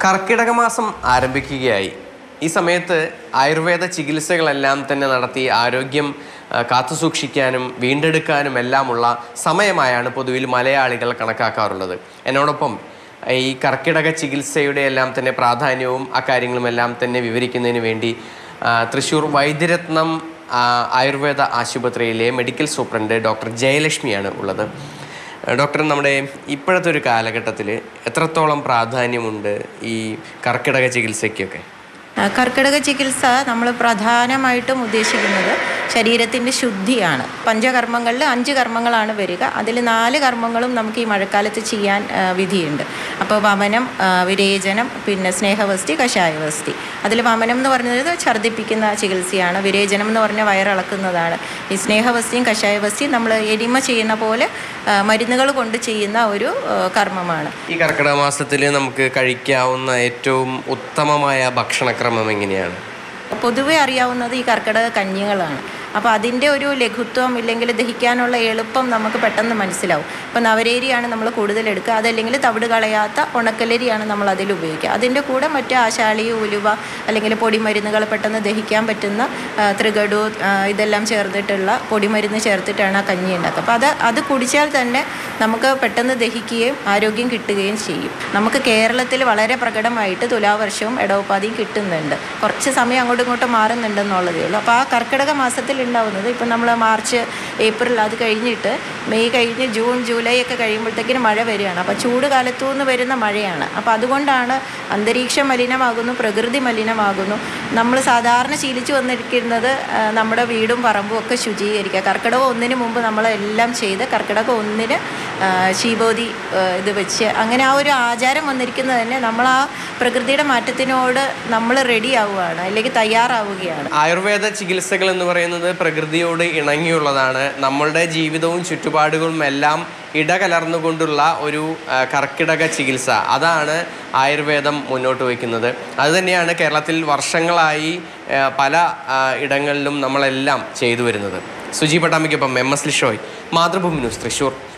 കർക്കിടക മാസം ആരംഭിക്കുകയായി ഈ സമയത്ത് ആയുർവേദ ചികിത്സകളെല്ലാം തന്നെ നടത്തി ആരോഗ്യം ആ, കാത്തുസൂക്ഷിക്കാനും വീണ്ടെടുക്കാനും എല്ലാമുള്ള സമയമായാണ് പൊതുവിൽ മലയാളികൾ കണക്കാക്കാറുള്ളത് എന്നോടൊപ്പം ഈ കർക്കിടക ചികിത്സയുടെ എല്ലാം തന്നെ പ്രാധാന്യവും അക്കാര്യങ്ങളും എല്ലാം തന്നെ വിവരിക്കുന്നതിന് വേണ്ടി ആ, തൃശ്ശൂർ വൈദ്യരത്നം ആ, ആയുർവേദ ആശുപത്രിയിലെ മെഡിക്കൽ സൂപ്രണ്ട് ഡോക്ടർ ജയലക്ഷ്മിയാണ് ഉള്ളത് ഡോക്ടർ നമ്മുടെ ഇപ്പോഴത്തെ ഒരു കാലഘട്ടത്തിൽ എത്രത്തോളം പ്രാധാന്യമുണ്ട് ഈ കർക്കിടക ചികിത്സയ്ക്കൊക്കെ ആ, കർക്കിടക ചികിത്സ നമ്മൾ പ്രധാനമായിട്ടും ഉദ്ദേശിക്കുന്നത് ശരീരത്തിൻ്റെ ശുദ്ധിയാണ് പഞ്ചകർമ്മങ്ങളിൽ അഞ്ച് കർമ്മങ്ങളാണ് വരിക അതിൽ നാല് കർമ്മങ്ങളും നമുക്ക് ഈ മഴക്കാലത്ത് ചെയ്യാൻ ആ, വിധിയുണ്ട് അപ്പോൾ വമനം ആ, വിരേചനം പിന്നെ സ്നേഹവസ്തി കഷായവസ്തി അതിൽ വമനം എന്ന് പറയുന്നത് ഛർദ്ദിപ്പിക്കുന്ന ചികിത്സയാണ് വിരേചനം എന്ന് പറഞ്ഞാൽ വയറിളക്കുന്നതാണ് ഈ സ്നേഹവസ്തിയും കഷായവസ്തിയും നമ്മൾ എരിമ ചെയ്യുന്ന പോലെ ആ, മരുന്നുകൾ കൊണ്ട് ചെയ്യുന്ന ഒരു ആ, കർമ്മമാണ് ഈ കർക്കിടക മാസത്തിൽ നമുക്ക് കഴിക്കാവുന്ന ഏറ്റവും ഉത്തമമായ ഭക്ഷണക്രമം എങ്ങനെയാണ് പൊതുവെ അറിയാവുന്നത് ഈ കർക്കിടക കഞ്ഞികളാണ് അപ്പോൾ അതിൻ്റെ ഒരു ലഘുത്വം ഇല്ലെങ്കിൽ ദഹിക്കാനുള്ള എളുപ്പം നമുക്ക് പെട്ടെന്ന് മനസ്സിലാവും ഇപ്പോൾ നവരേരിയാണ് നമ്മൾ കൂടുതൽ എടുക്കുക അതല്ലെങ്കിൽ തവിട് കളയാത്ത ഉണക്കലരിയാണ് നമ്മൾ അതിൽ ഉപയോഗിക്കുക അതിൻ്റെ കൂടെ മറ്റ് ആശാളി ഉലുവ അല്ലെങ്കിൽ പൊടിമരുന്നുകൾ പെട്ടെന്ന് ദഹിക്കാൻ പറ്റുന്ന ആ, ത്രികടു ആ, ഇതെല്ലാം ചേർത്തിട്ടുള്ള പൊടിമരുന്ന് ചേർത്തിട്ടാണ് ആ കഞ്ഞി ഉണ്ടാക്കുക അപ്പോൾ അത് അത് കുടിച്ചാൽ തന്നെ നമുക്ക് പെട്ടെന്ന് ദഹിക്കുകയും ആരോഗ്യം കിട്ടുകയും ചെയ്യും നമുക്ക് കേരളത്തിൽ വളരെ പ്രകടമായിട്ട് തുലാവർഷവും ഇടവപ്പാതിയും കിട്ടുന്നുണ്ട് കുറച്ച് സമയം അങ്ങോട്ടും ഇങ്ങോട്ടും മാറുന്നുണ്ടെന്നുള്ളതേ ഉള്ളൂ അപ്പോൾ ആ കർക്കിടക മാസത്തിൽ ഉണ്ടാവുന്നത് ഇപ്പം നമ്മൾ മാർച്ച് ഏപ്രിൽ അത് കഴിഞ്ഞിട്ട് മെയ് കഴിഞ്ഞ് ജൂൺ ജൂലൈ ഒക്കെ കഴിയുമ്പോഴത്തേക്കിന് മഴ വരികയാണ് അപ്പോൾ ചൂട് കാലത്തു നിന്ന് വരുന്ന മഴയാണ് അപ്പോൾ അതുകൊണ്ടാണ് അന്തരീക്ഷം മലിനമാകുന്നു പ്രകൃതി മലിനമാകുന്നു നമ്മൾ സാധാരണ ശീലിച്ചു വന്നിരിക്കുന്നത് ആ, നമ്മുടെ വീടും പറമ്പും ഒക്കെ ശുചീകരിക്കുക കർക്കിടകം ഒന്നിന് മുമ്പ് നമ്മളെല്ലാം ചെയ്ത് കർക്കിടകം ഒന്നിന് ആ, ശീബോധി ആ, ഇത് വെച്ച് അങ്ങനെ ആ ഒരു ആചാരം വന്നിരിക്കുന്നത് തന്നെ നമ്മൾ ആ പ്രകൃതിയുടെ മാറ്റത്തിനോട് നമ്മൾ റെഡി ആവുകയാണ് അല്ലെങ്കിൽ തയ്യാറാവുകയാണ് ആയുർവേദ ചികിത്സകൾ എന്ന് പറയുന്നത് പ്രകൃതിയോട് ഇണങ്ങിയുള്ളതാണ് നമ്മളുടെ ജീവിതവും ചുറ്റുപാടുകളും എല്ലാം ഇടകലർന്നുകൊണ്ടുള്ള ഒരു ആ, കർക്കിടക ചികിത്സ അതാണ് ആയുർവേദം മുന്നോട്ട് വയ്ക്കുന്നത് അതുതന്നെയാണ് കേരളത്തിൽ വർഷങ്ങളായി ആ, പല ആ, ഇടങ്ങളിലും നമ്മളെല്ലാം ചെയ്തു വരുന്നത് സുജി പട്ടാമിക്കൊപ്പം M S Lishoy Mathrubhumi news Thrissur